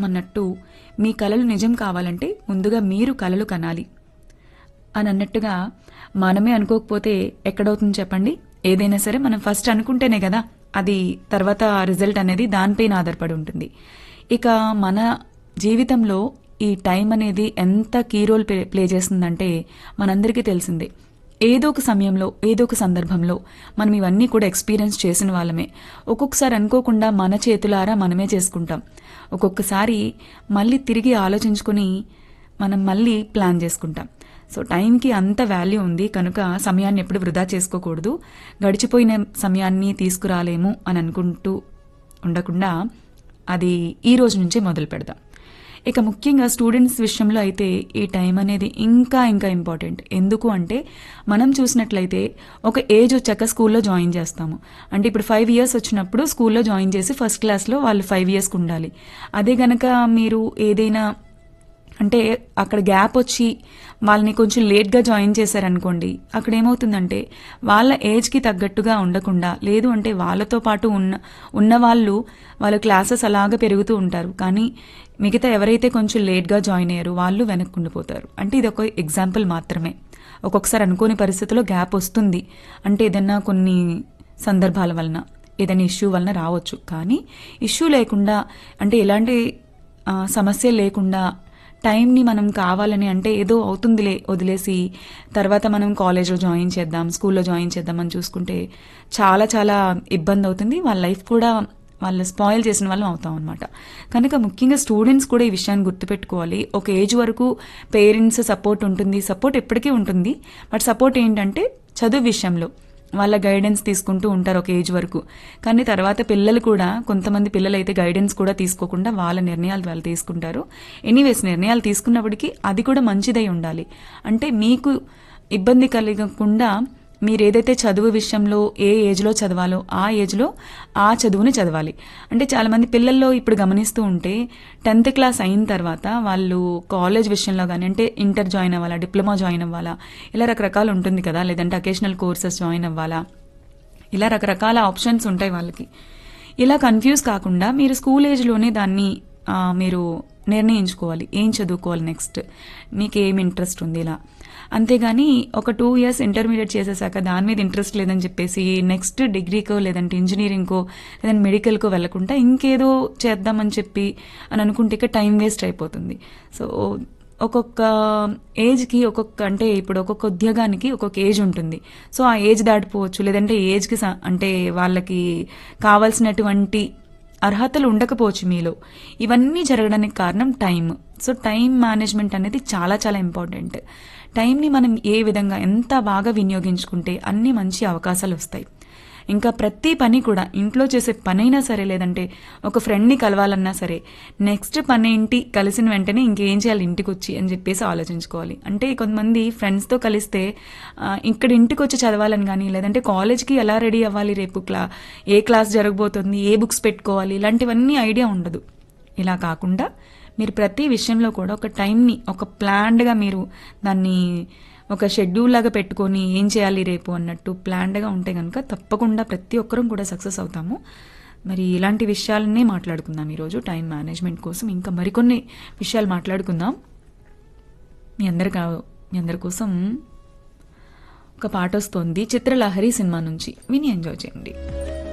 అన్నట్టు మీ కలలు నిజం కావాలంటే ముందుగా మీరు కలలు కనాలి అని అన్నట్టుగా మనమే అనుకోకపోతే ఎక్కడవుతుంది చెప్పండి ఏదైనా సరే మనం ఫస్ట్ అనుకుంటేనే కదా అది తర్వాత రిజల్ట్ అనేది దానిపైన ఆధారపడి ఉంటుంది ఇక మన జీవితంలో ఈ టైం అనేది ఎంత కీ రోల్ ప్లే ప్లే చేస్తుందంటే మనందరికీ తెలిసిందే ఏదో ఒక సమయంలో ఏదో ఒక సందర్భంలో మనం ఇవన్నీ కూడా ఎక్స్పీరియన్స్ చేసిన వాళ్ళమే ఒక్కొక్కసారి అనుకోకుండా మన చేతులారా మనమే చేసుకుంటాం ఒక్కొక్కసారి మళ్ళీ తిరిగి ఆలోచించుకుని మనం మళ్ళీ ప్లాన్ చేసుకుంటాం సో టైంకి అంత వాల్యూ ఉంది కనుక సమయాన్ని ఎప్పుడు వృధా చేసుకోకూడదు గడిచిపోయిన సమయాన్ని తీసుకురాలేము అని అనుకుంటూ ఉండకుండా అది ఈ రోజు నుంచే మొదలు పెడదాం ఇక ముఖ్యంగా స్టూడెంట్స్ విషయంలో అయితే ఈ టైం అనేది ఇంకా ఇంకా ఇంపార్టెంట్ ఎందుకు అంటే మనం చూసినట్లయితే ఒక ఏజ్ వచ్చాక స్కూల్లో జాయిన్ చేస్తాము అంటే ఇప్పుడు ఫైవ్ ఇయర్స్ వచ్చినప్పుడు స్కూల్లో జాయిన్ చేసి ఫస్ట్ క్లాస్లో వాళ్ళు ఫైవ్ ఇయర్స్కి ఉండాలి అదే గనక మీరు ఏదైనా అంటే అక్కడ గ్యాప్ వచ్చి వాళ్ళని కొంచెం లేట్గా జాయిన్ చేశారనుకోండి అక్కడ ఏమవుతుందంటే వాళ్ళ ఏజ్కి తగ్గట్టుగా ఉండకుండా లేదు అంటే వాళ్ళతో పాటు ఉన్న ఉన్న వాళ్ళు వాళ్ళ క్లాసెస్ అలాగా పెరుగుతూ ఉంటారు కానీ మిగతా ఎవరైతే కొంచెం లేట్గా జాయిన్ అయ్యారో వాళ్ళు వెనక్కి ఉండిపోతారు అంటే ఇది ఒక ఎగ్జాంపుల్ మాత్రమే ఒక్కొక్కసారి అనుకోని పరిస్థితిలో గ్యాప్ వస్తుంది అంటే ఏదన్నా కొన్ని సందర్భాల వలన ఏదైనా ఇష్యూ వలన రావచ్చు కానీ ఇష్యూ లేకుండా అంటే ఎలాంటి ఆ, సమస్య లేకుండా టైంని మనం కావాలని అంటే ఏదో అవుతుందిలే వదిలేసి తర్వాత మనం కాలేజ్లో జాయిన్ చేద్దాం స్కూల్లో జాయిన్ చేద్దాం అని చూసుకుంటే చాలా చాలా ఇబ్బంది అవుతుంది వాళ్ళ లైఫ్ కూడా వాళ్ళు స్పాయిల్ చేసిన వాళ్ళం అవుతాం అనమాట కనుక ముఖ్యంగా స్టూడెంట్స్ కూడా ఈ విషయాన్ని గుర్తుపెట్టుకోవాలి ఒక ఏజ్ వరకు పేరెంట్స్ సపోర్ట్ ఉంటుంది సపోర్ట్ ఎప్పటికీ ఉంటుంది బట్ సపోర్ట్ ఏంటంటే చదువు విషయంలో వాళ్ళ గైడెన్స్ తీసుకుంటూ ఉంటారు ఒక ఏజ్ వరకు కానీ తర్వాత పిల్లలు కూడా కొంతమంది పిల్లలు అయితే గైడెన్స్ కూడా తీసుకోకుండా వాళ్ళ నిర్ణయాలు వాళ్ళు తీసుకుంటారు ఎనీవేస్ నిర్ణయాలు తీసుకున్నప్పటికీ అది కూడా మంచిదై ఉండాలి అంటే మీకు ఇబ్బంది కలగకుండా మీరు ఏదైతే చదువు విషయంలో ఏ ఏజ్లో చదవాలో ఆ ఏజ్లో ఆ చదువుని చదవాలి అంటే చాలామంది పిల్లల్లో ఇప్పుడు గమనిస్తూ ఉంటే టెన్త్ క్లాస్ అయిన తర్వాత వాళ్ళు కాలేజ్ విషయంలో కానీ అంటే ఇంటర్ జాయిన్ అవ్వాలా డిప్లొమా జాయిన్ అవ్వాలా ఇలా రకరకాలు ఉంటుంది కదా లేదంటే అకేషనల్ కోర్సెస్ జాయిన్ అవ్వాలా ఇలా రకరకాల ఆప్షన్స్ ఉంటాయి వాళ్ళకి ఇలా కన్ఫ్యూజ్ కాకుండా మీరు స్కూల్ ఏజ్లోనే దాన్ని ఆ, మీరు నిర్ణయించుకోవాలి ఏం చదువుకోవాలి నెక్స్ట్ మీకు ఏం ఇంట్రెస్ట్ ఉంది ఇలా అంతేగాని ఒక టూ ఇయర్స్ ఇంటర్మీడియట్ చేసేసాక దాని మీద ఇంట్రెస్ట్ లేదని చెప్పేసి నెక్స్ట్ డిగ్రీకో లేదంటే ఇంజనీరింగ్కో లేదంటే మెడికల్కో వెళ్ళకుండా ఇంకేదో చేద్దామని చెప్పి అని అనుకుంటే ఇక టైం వేస్ట్ అయిపోతుంది సో ఒక్కొక్క ఏజ్కి ఒక్కొక్క అంటే ఇప్పుడు ఒక్కొక్క ఉద్యోగానికి ఒక్కొక్క ఏజ్ ఉంటుంది సో ఆ ఏజ్ దాటిపోవచ్చు లేదంటే ఏజ్కి స- అంటే వాళ్ళకి కావాల్సినటువంటి అర్హతలు ఉండకపోవచ్చు మీలో ఇవన్నీ జరగడానికి కారణం టైం సో టైం మేనేజ్మెంట్ అనేది చాలా చాలా ఇంపార్టెంట్ టైంని మనం ఏ విధంగా ఎంత బాగా వినియోగించుకుంటే అన్ని మంచి అవకాశాలు వస్తాయి ఇంకా ప్రతి పని కూడా ఇంట్లో చేసే పనైనా సరే లేదంటే ఒక ఫ్రెండ్ని కలవాలన్నా సరే నెక్స్ట్ పని ఏంటి కలిసిన వెంటనే ఇంకేం చేయాలి ఇంటికి వచ్చి అని చెప్పేసి ఆలోచించుకోవాలి అంటే కొంతమంది ఫ్రెండ్స్తో కలిస్తే ఆ, ఇక్కడ ఇంటికి వచ్చి చదవాలని కానీ లేదంటే కాలేజ్కి ఎలా రెడీ అవ్వాలి రేపు క్లా ఏ క్లాస్ జరగబోతుంది ఏ బుక్స్ పెట్టుకోవాలి ఇలాంటివన్నీ ఐడియా ఉండదు ఇలా కాకుండా మీరు ప్రతి విషయంలో కూడా ఒక టైంని ఒక ప్లాన్డ్గా మీరు దాన్ని ఒక షెడ్యూల్ లాగా పెట్టుకొని ఏం చేయాలి రేపు అన్నట్టు ప్లాన్డ్గా ఉంటే కనుక తప్పకుండా ప్రతి ఒక్కరం కూడా సక్సెస్ అవుతాము మరి ఇలాంటి విషయాలనే మాట్లాడుకుందాం ఈరోజు టైం మేనేజ్మెంట్ కోసం ఇంకా మరికొన్ని విషయాలు మాట్లాడుకుందాం మీ అందరి కా- మీ అందరి కోసం ఒక పాట వస్తుంది చిత్రలహరి సినిమా నుంచి విని ఎంజాయ్ చేయండి